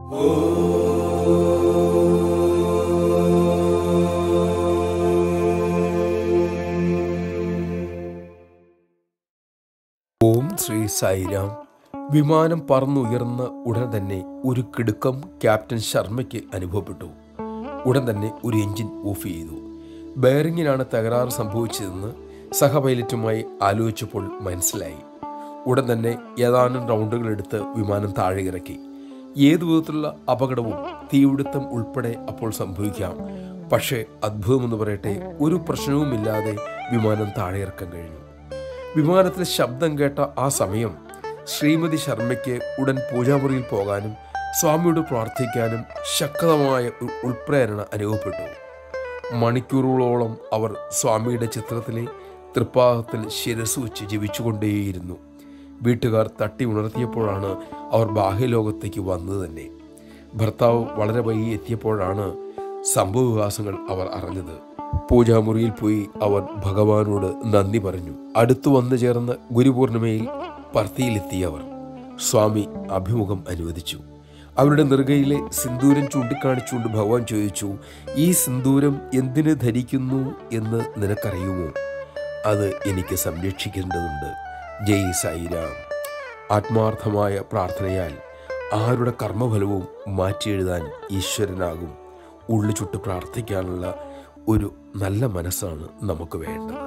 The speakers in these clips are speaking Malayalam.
ഓം ശ്രീ സായിരാം വിമാനം പറന്നുയർന്ന ഉടൻ തന്നെ ഒരു കിടുക്കം ക്യാപ്റ്റൻ ശർമ്മയ്ക്ക് അനുഭവപ്പെട്ടു ഉടൻ തന്നെ ഒരു എഞ്ചിൻ ഓഫ് ചെയ്തു ബെയറിങ്ങിനാണ് തകരാറ് സംഭവിച്ചതെന്ന് സഹ പൈലറ്റുമായി ആലോചിച്ചപ്പോൾ മനസ്സിലായി ഉടൻ തന്നെ ഏതാനും റൗണ്ടുകൾ എടുത്ത് വിമാനം താഴെ ഇറക്കി ഏതു വിധത്തിലുള്ള അപകടവും തീപിടുത്തം ഉൾപ്പെടെ അപ്പോൾ സംഭവിക്കാം പക്ഷേ അത്ഭുതമെന്ന് പറയട്ടെ ഒരു പ്രശ്നവുമില്ലാതെ വിമാനം താഴെ ഇറക്കാൻ കഴിഞ്ഞു വിമാനത്തിലെ ശബ്ദം കേട്ട ആ സമയം ശ്രീമതി ശർമ്മയ്ക്ക് ഉടൻ പൂജാമുറിയിൽ പോകാനും സ്വാമിയോട് പ്രാർത്ഥിക്കാനും ശക്തമായ ഒരു ഉൾപ്രേരണ അനുഭവപ്പെട്ടു മണിക്കൂറുകളോളം അവർ സ്വാമിയുടെ ചിത്രത്തിലെ തൃപ്പാദത്തിൽ ശിരസ് വെച്ച് ജപിച്ചുകൊണ്ടേയിരുന്നു വീട്ടുകാർ തട്ടി ഉണർത്തിയപ്പോഴാണ് അവർ ബാഹ്യലോകത്തേക്ക് വന്നത് തന്നെ ഭർത്താവ് വളരെ വൈകി എത്തിയപ്പോഴാണ് സംഭവവികാസങ്ങൾ അവർ അറിഞ്ഞത് പൂജാമുറിയിൽ പോയി അവർ ഭഗവാനോട് നന്ദി പറഞ്ഞു അടുത്തു വന്നു ചേർന്ന ഗുരുപൂർണിമയിൽ പർത്തിയിലെത്തിയവർ സ്വാമി അഭിമുഖം അനുവദിച്ചു അവരുടെ നെറുകയിലെ സിന്ദൂരം ചൂണ്ടിക്കാണിച്ചുകൊണ്ട് ഭഗവാൻ ചോദിച്ചു ഈ സിന്ദൂരം എന്തിന് ധരിക്കുന്നു എന്ന് നിനക്കറിയുമോ അത് എനിക്ക് സംരക്ഷിക്കേണ്ടതുണ്ട് ജയ് സായിരാം ആത്മാർത്ഥമായ പ്രാർത്ഥനയാൽ ആരുടെ കർമ്മഫലവും മാറ്റിയെഴുതാൻ ഈശ്വരനാകും ഉള്ളു ചുട്ട് പ്രാർത്ഥിക്കാനുള്ള ഒരു നല്ല മനസ്സാണ് നമുക്ക് വേണ്ടത്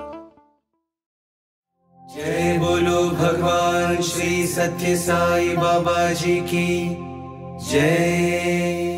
जय बोलो भगवान श्री सत्य साई बाबा जी की जय